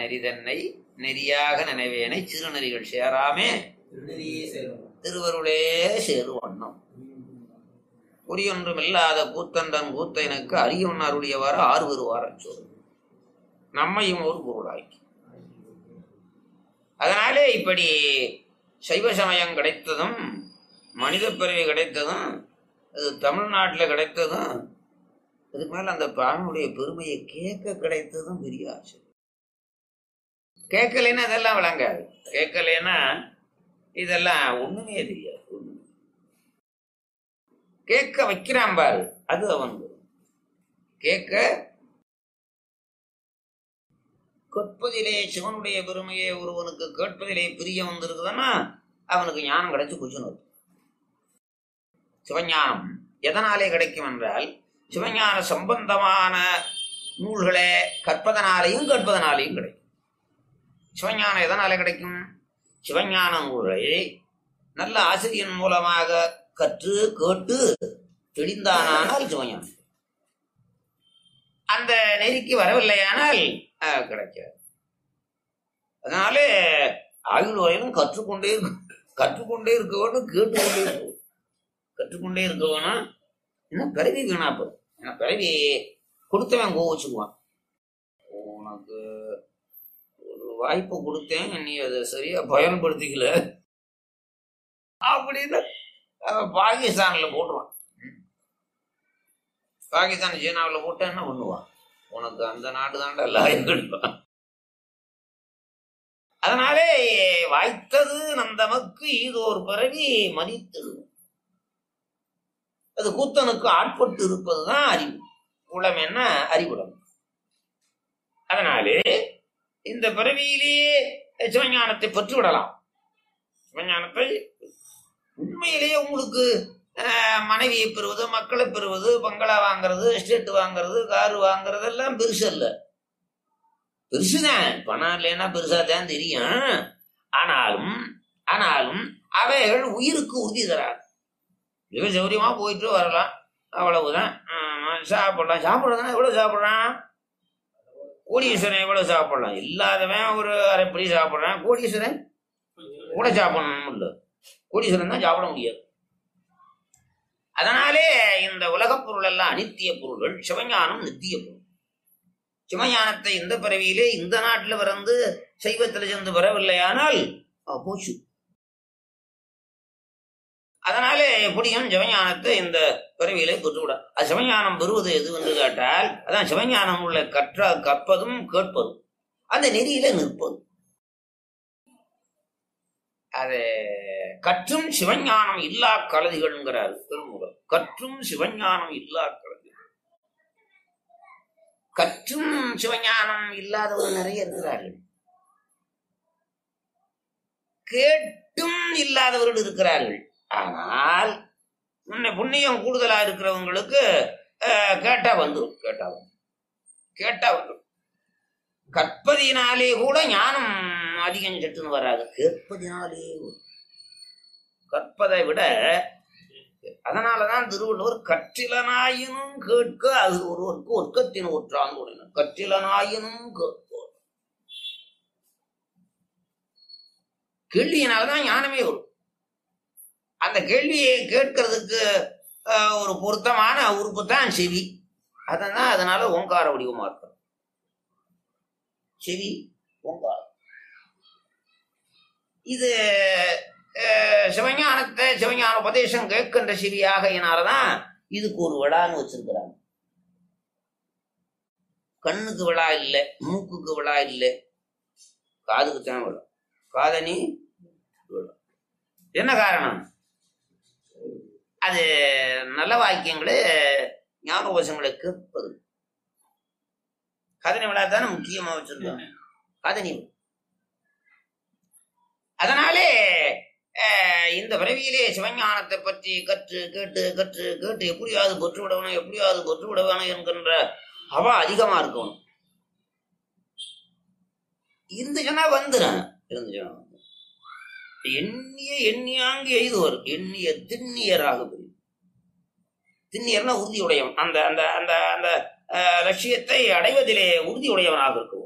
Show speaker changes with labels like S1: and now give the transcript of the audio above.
S1: நெறிதன்னை நெறியாக நினைவேனை சிறுநெறிகள் சேராமே
S2: திருநெறியே சேரும்
S1: திருவருளே சேருவண்ணம் குறியொன்றும் இல்லாத கூத்தந்தன் கூத்த எனக்கு அரியவன் அருளியவாறு ஆறு வருவார சொல் நம்மையும் ஒரு பொருளாக்கி அதனாலே இப்படி சைவ சமயம் கிடைத்ததும் மனித பிறவி கிடைத்ததும் அது தமிழ்நாட்டில் கிடைத்ததும் அதுக்கு மேல அந்த பானுடைய பெருமையை கேட்க கிடைத்ததும் பெரிய ஆசை கேட்கலைன்னா இதெல்லாம் விளங்காது கேட்கலைன்னா இதெல்லாம் ஒண்ணுமே தெரியாது ஒண்ணுமே. கேட்க வைக்கிறான் பாரு அது அவன் கேட்க கேட்பதிலே சிவனுடைய பெருமையை ஒருவனுக்கு கேட்பதிலே பிரியம் வந்திருக்குதுன்னா அவனுக்கு ஞானம் கிடைச்சு குச்சுன்னு சிவஞானம் எதனாலே கிடைக்கும் என்றால் சிவஞான சம்பந்தமான நூல்களை கற்பதனாலேயும் கேட்பதனாலேயும் கிடைக்கும் சிவஞானம் எதனாலே கிடைக்கும் சிவஞான நூல்களை நல்ல ஆசிரியன் மூலமாக கற்று கேட்டு தெளிந்தானால் சிவஞானம் அந்த நெறிக்கு வரவில்லையானால் அஹ், கிடைக்காது அதனாலே ஆயுள் வரையிலும் கற்றுக்கொண்டே இருக்க கற்றுக்கொண்டே இருக்க வேணும் கேட்டுக்கொண்டே இருக்க வேணும். கற்றுக்கொண்டே இருக்க வேணும் என்ன பிறவி வீணா போகும் ஏன்னா பிறவி கொடுத்தவன் கோவச்சுக்குவான் உனக்கு ஒரு வாய்ப்பு கொடுத்தேன் நீ அதை சரியா பயன்படுத்திக்கல அப்படின்னு அவன் பாகிஸ்தான்ல போட்டுருவான் பாகிஸ்தான் சீனாவில் போட்டா என்ன பண்ணுவான் உனக்கு அந்த நாடு தாண்டா லாயம் கிடைப்பான் அதனாலே வாய்த்தது நந்தமக்கு ஈதோர் பிறவி மதித்தது அது கூத்தனுக்கு ஆட்பட்டு இருப்பதுதான் அறிவு குளம் என்ன அறிவுடம் அதனாலே இந்த பிறவியிலேயே சிவஞானத்தை பெற்று விடலாம் சிவஞானத்தை உண்மையிலேயே உங்களுக்கு ஆஹ், மனைவியை பெறுவது மக்களை பெறுவது பங்களா வாங்குறது எஸ்டேட் வாங்குறது காரு வாங்குறது எல்லாம் பெருசு இல்ல பெருசுதான் பணம் இல்லைன்னா பெருசா தான் தெரியும் ஆனாலும் ஆனாலும் அவைகள் உயிருக்கு உறுதி தராது மிக சௌரியமா போயிட்டு வரலாம் அவ்வளவுதான் ஆமா, சாப்பிடலாம் சாப்பிடுறதுனா எவ்வளவு சாப்பிடுறான் கோடீஸ்வரன் எவ்வளவு சாப்பிடலாம் இல்லாதவன் ஒரு அரைப்படி சாப்பிடுறான் கோடீஸ்வரன் கூட சாப்பிடணும் இல்ல கோடீஸ்வரன் தான் சாப்பிட முடியாது அதனாலே இந்த உலகப் பொருள் எல்லாம் அனித்திய பொருள்கள் சிவஞானம் நித்திய பொருள் சிவஞானத்தை இந்த பிறவியிலே இந்த நாட்டில் பிறந்து சைவத்தில் சென்று பெறவில்லையானால் அஹ், போச்சு அதனாலே எப்படியும் சிவஞானத்தை இந்த பிறவியிலே பெற்றுவிட அது சிவஞானம் பெறுவது எது என்று கேட்டால் அதான் சிவஞானம் உள்ள கற்ற கற்பதும் கேட்பதும் அந்த நெறியில நிற்பது அது கற்றும் சிவஞானம் இல்லா கலதிகள்ங்கிறார் திருமுகம் கற்றும் சிவஞானம் இல்லா கலதி கற்றும் சிவஞானம் இல்லாதவர்கள் நிறைய இருக்கிறார்கள் கேட்டும் இல்லாதவர்கள் இருக்கிறார்கள் ஆனால் முன்ன புண்ணியம் கூடுதலா இருக்கிறவங்களுக்கு அஹ், கேட்டா வந்துடும் கேட்டா வந்துடும் கேட்டா வந்துடும் கற்பதினாலே கூட ஞானம் அதிகம் சட்டுன்னு வராது கேட்பதினாலே வரும். கற்பதை விட அதனாலதான் திருவள்ளுவர் கற்றிலனாயினும் கேட்க அது ஒருவருக்கு ஒர்க்கத்தின் ஒற்றான் கூறினார் கற்றிலனாயினும் கேட்போர் கேள்வியினால்தான் ஞானமே வரும் அந்த கேள்வியை கேட்கறதுக்கு அஹ், ஒரு பொருத்தமான உறுப்பு தான் செவி அதனால் அதனால ஓங்கார வடிவமா இருக்கும் செவி ஓங்காரம் இது அஹ், சிவஞானத்தை சிவஞான உபதேசம் கேட்கின்ற செவியாகையினாலதான் இதுக்கு ஒரு விழான்னு வச்சிருக்கிறாங்க கண்ணுக்கு விழா இல்லை மூக்குக்கு விழா இல்லை காதுக்கு தான் விழா காதனி விழா என்ன காரணம் அது நல்ல வாக்கியங்களே ஞாபகங்களை கேட்பது கதனி விழா தானே முக்கியமா வச்சிருக்கோம் கதனி விழா. அதனாலே அஹ், இந்த பிறவியிலே சிவஞானத்தை பற்றி கற்று கேட்டு கற்று கேட்டு எப்படியாவது பெற்று விடணும் எப்படியாவது பெற்று விட வேணும் என்கின்ற அவ அதிகமா இருக்கணும் இருந்துச்சுன்னா வந்துடும் இருந்துச்சுன்னா வந்துரும். எண்ணிய எண்ணியாங்கு எய்துவர் எண்ணிய திண்ணியராக புரியும் திண்ணியர்னா உறுதியுடையவன் அந்த அந்த அந்த அந்த அஹ், லட்சியத்தை அடைவதிலே உறுதியுடையவனாக இருக்கும்